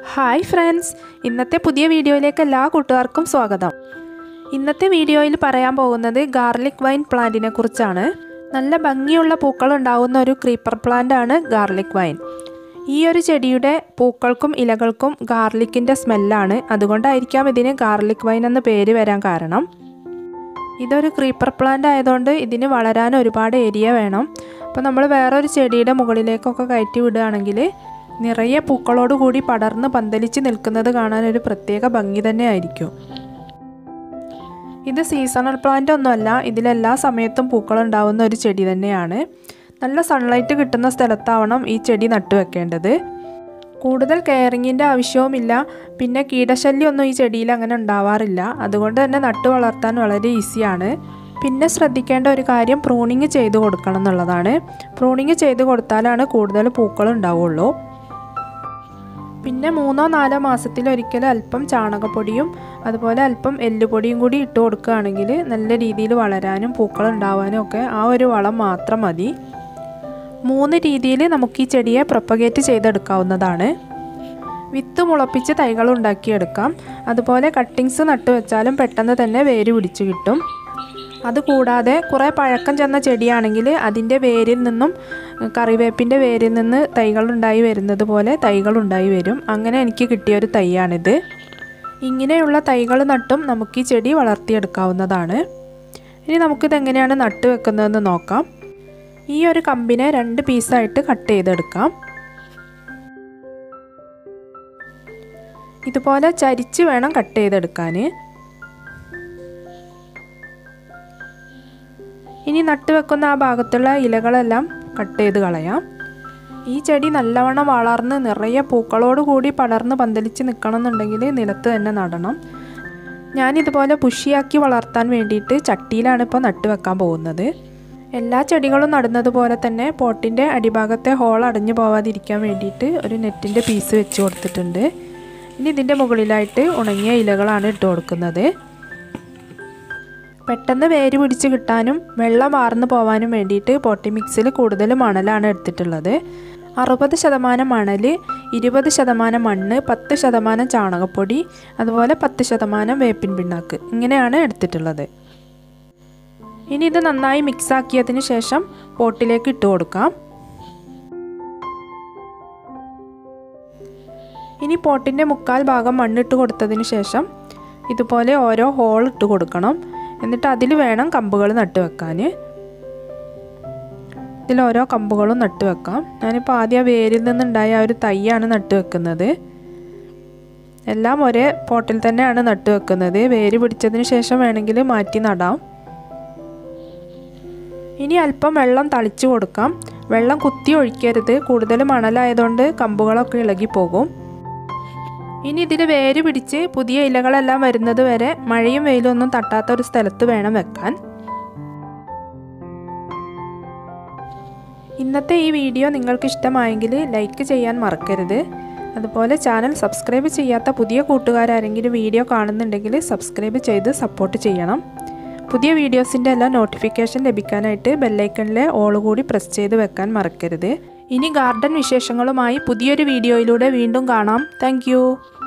hi friends ഇന്നത്തെ പുതിയ വീഡിയോയിലേക്ക് എല്ലാ കൂട്ടുകാർക്കും സ്വാഗതം ഇന്നത്തെ വീഡിയോയിൽ പറയാൻ പോകുന്നത് ഗാർലിക് വൈൻ പ്ലാന്റിനെ കുറിച്ചാണ് നല്ല ഭംഗിയുള്ള പൂക്കൾ ഉണ്ടാവുന്ന ഒരു ക്രീപ്പർ പ്ലാന്റ് ആണ് ഗാർലിക് വൈൻ ഈ ഒരു ചെടിയുടെ പൂക്കൾക്കും ഇലകൾക്കും ഗാർലിക്കിൻ്റെ സ്മെല്ലാണ് അതുകൊണ്ടായിരിക്കാം ഇതിന് ഗാർലിക് വൈൻ എന്ന പേര് വരാൻ കാരണം ഇതൊരു ക്രീപ്പർ പ്ലാന്റ് ആയതുകൊണ്ട് ഇതിന് വളരാൻ ഒരുപാട് ഏരിയ വേണം അപ്പോൾ നമ്മൾ വേറൊരു ചെടിയുടെ മുകളിലേക്കൊക്കെ കയറ്റി വിടുകയാണെങ്കിൽ നിറയെ പൂക്കളോട് കൂടി പടർന്ന് പന്തലിച്ച് നിൽക്കുന്നത് കാണാൻ ഒരു പ്രത്യേക ഭംഗി തന്നെ ആയിരിക്കും ഇത് സീസണൽ പ്ലാന്റ് ഒന്നുമല്ല ഇതിലെല്ലാ സമയത്തും പൂക്കൾ ഉണ്ടാവുന്ന ഒരു ചെടി തന്നെയാണ് നല്ല സൺലൈറ്റ് കിട്ടുന്ന സ്ഥലത്താവണം ഈ ചെടി നട്ടുവെക്കേണ്ടത് കൂടുതൽ കെയറിങ്ങിൻ്റെ ആവശ്യവുമില്ല പിന്നെ കീടശല്യമൊന്നും ഈ ചെടിയിൽ അങ്ങനെ ഉണ്ടാവാറില്ല അതുകൊണ്ട് തന്നെ നട്ടു വളർത്താൻ വളരെ ഈസിയാണ് പിന്നെ ശ്രദ്ധിക്കേണ്ട ഒരു കാര്യം പ്രൂണിങ് ചെയ്ത് കൊടുക്കണം എന്നുള്ളതാണ് പ്രൂണിങ് ചെയ്ത് കൊടുത്താലാണ് കൂടുതൽ പൂക്കൾ ഉണ്ടാവുള്ളൂ പിന്നെ മൂന്നോ നാലോ മാസത്തിലൊരിക്കൽ അല്പം ചാണകപ്പൊടിയും അതുപോലെ അല്പം എല്ലുപൊടിയും കൂടി ഇട്ട് കൊടുക്കുകയാണെങ്കിൽ നല്ല രീതിയിൽ വളരാനും പൂക്കൾ ഉണ്ടാവാനും ഒക്കെ ആ ഒരു വളം മാത്രം മതി മൂന്ന് രീതിയിൽ നമുക്ക് ഈ ചെടിയെ പ്രൊപ്പഗേറ്റ് ചെയ്തെടുക്കാവുന്നതാണ് വിത്ത് മുളപ്പിച്ച് തൈകൾ ഉണ്ടാക്കിയെടുക്കാം അതുപോലെ കട്ടിങ്സ് നട്ടു വെച്ചാലും പെട്ടെന്ന് തന്നെ വേര് പിടിച്ചു കിട്ടും അതുകൂടാതെ കുറേ പഴക്കം ചെന്ന ചെടിയാണെങ്കിൽ അതിൻ്റെ വേരിൽ നിന്നും കറിവേപ്പിൻ്റെ വേരിൽ നിന്ന് തൈകൾ ഉണ്ടായി വരുന്നത് പോലെ തൈകൾ ഉണ്ടായി വരും അങ്ങനെ എനിക്ക് കിട്ടിയ ഒരു തൈയാണിത് ഇങ്ങനെയുള്ള തൈകൾ നട്ടും നമുക്ക് ഈ ചെടി വളർത്തിയെടുക്കാവുന്നതാണ് ഇനി നമുക്കിത് എങ്ങനെയാണ് നട്ടു വെക്കുന്നതെന്ന് നോക്കാം ഈ ഒരു കമ്പിനെ രണ്ട് പീസായിട്ട് കട്ട് ചെയ്തെടുക്കാം ഇതുപോലെ ചരിച്ച് വേണം കട്ട് ചെയ്തെടുക്കാൻ ഇനി നട്ടുവെക്കുന്ന ആ ഭാഗത്തുള്ള ഇലകളെല്ലാം കട്ട് ചെയ്ത് കളയാം ഈ ചെടി നല്ലവണ്ണം വളർന്ന് നിറയെ പൂക്കളോട് കൂടി പടർന്ന് പന്തലിച്ച് നിൽക്കണം എന്നുണ്ടെങ്കിൽ നിലത്ത് തന്നെ നടണം ഞാനിതുപോലെ പുഷിയാക്കി വളർത്താൻ വേണ്ടിയിട്ട് ചട്ടിയിലാണ് ഇപ്പോൾ നട്ടുവെക്കാൻ പോകുന്നത് എല്ലാ ചെടികളും നടുന്നത് പോലെ തന്നെ പോട്ടിൻ്റെ അടിഭാഗത്തെ ഹോൾ അടഞ്ഞു പോവാതിരിക്കാൻ വേണ്ടിയിട്ട് ഒരു നെറ്റിൻ്റെ പീസ് വെച്ച് കൊടുത്തിട്ടുണ്ട് ഇനി ഇതിൻ്റെ മുകളിലായിട്ട് ഉണങ്ങിയ ഇലകളാണ് ഇട്ട് കൊടുക്കുന്നത് പെട്ടെന്ന് വേര് പിടിച്ച് കിട്ടാനും വെള്ളം വാർന്നു പോകാനും വേണ്ടിയിട്ട് പോട്ടി മിക്സിൽ കൂടുതൽ മണലാണ് എടുത്തിട്ടുള്ളത് അറുപത് ശതമാനം മണൽ ഇരുപത് ശതമാനം മണ്ണ് പത്ത് ശതമാനം ചാണകപ്പൊടി അതുപോലെ പത്ത് ശതമാനം വേപ്പിൻ പിണ്ണാക്ക് ഇങ്ങനെയാണ് എടുത്തിട്ടുള്ളത് ഇനി ഇത് നന്നായി മിക്സ് ആക്കിയതിന് ശേഷം പോട്ടിലേക്ക് ഇട്ട് കൊടുക്കാം ഇനി പോട്ടിൻ്റെ മുക്കാൽ ഭാഗം മണ്ണിട്ട് കൊടുത്തതിന് ശേഷം ഇതുപോലെ ഓരോ ഹോൾ ഇട്ട് കൊടുക്കണം എന്നിട്ട് അതിൽ വേണം കമ്പുകൾ നട്ട് വെക്കാൻ ഇതിൽ ഓരോ കമ്പുകളും നട്ട് വെക്കാം ഞാനിപ്പോൾ ആദ്യം വേരിൽ നിന്നുണ്ടായ ആ ഒരു തൈയാണ് നട്ട് വെക്കുന്നത് എല്ലാം ഒരേ പോട്ടിൽ തന്നെയാണ് നട്ട് വെക്കുന്നത് വേര് പിടിച്ചതിന് ശേഷം വേണമെങ്കിൽ മാറ്റി നടാം ഇനി അല്പം വെള്ളം തളിച്ചു കൊടുക്കാം വെള്ളം കുത്തി ഒഴിക്കരുത് കൂടുതൽ മണലായതുകൊണ്ട് കമ്പുകളൊക്കെ ഇളകിപ്പോകും ഇനി ഇതിൽ വേര് പിടിച്ച് പുതിയ ഇലകളെല്ലാം വരുന്നത് വരെ മഴയും വെയിലും ഒന്നും തട്ടാത്ത ഒരു സ്ഥലത്ത് വേണം വെക്കാൻ ഇന്നത്തെ ഈ വീഡിയോ നിങ്ങൾക്ക് ഇഷ്ടമായെങ്കിൽ ലൈക്ക് ചെയ്യാൻ മറക്കരുത് അതുപോലെ ചാനൽ സബ്സ്ക്രൈബ് ചെയ്യാത്ത പുതിയ കൂട്ടുകാരാരെങ്കിലും വീഡിയോ കാണുന്നുണ്ടെങ്കിൽ സബ്സ്ക്രൈബ് ചെയ്ത് സപ്പോർട്ട് ചെയ്യണം പുതിയ വീഡിയോസിൻ്റെ എല്ലാം നോട്ടിഫിക്കേഷൻ ലഭിക്കാനായിട്ട് ബെല്ലൈക്കണിലെ ഓൾ കൂടി പ്രസ് ചെയ്ത് വെക്കാൻ മറക്കരുത് ഇനി ഗാർഡൻ വിശേഷങ്ങളുമായി പുതിയൊരു വീഡിയോയിലൂടെ വീണ്ടും കാണാം താങ്ക്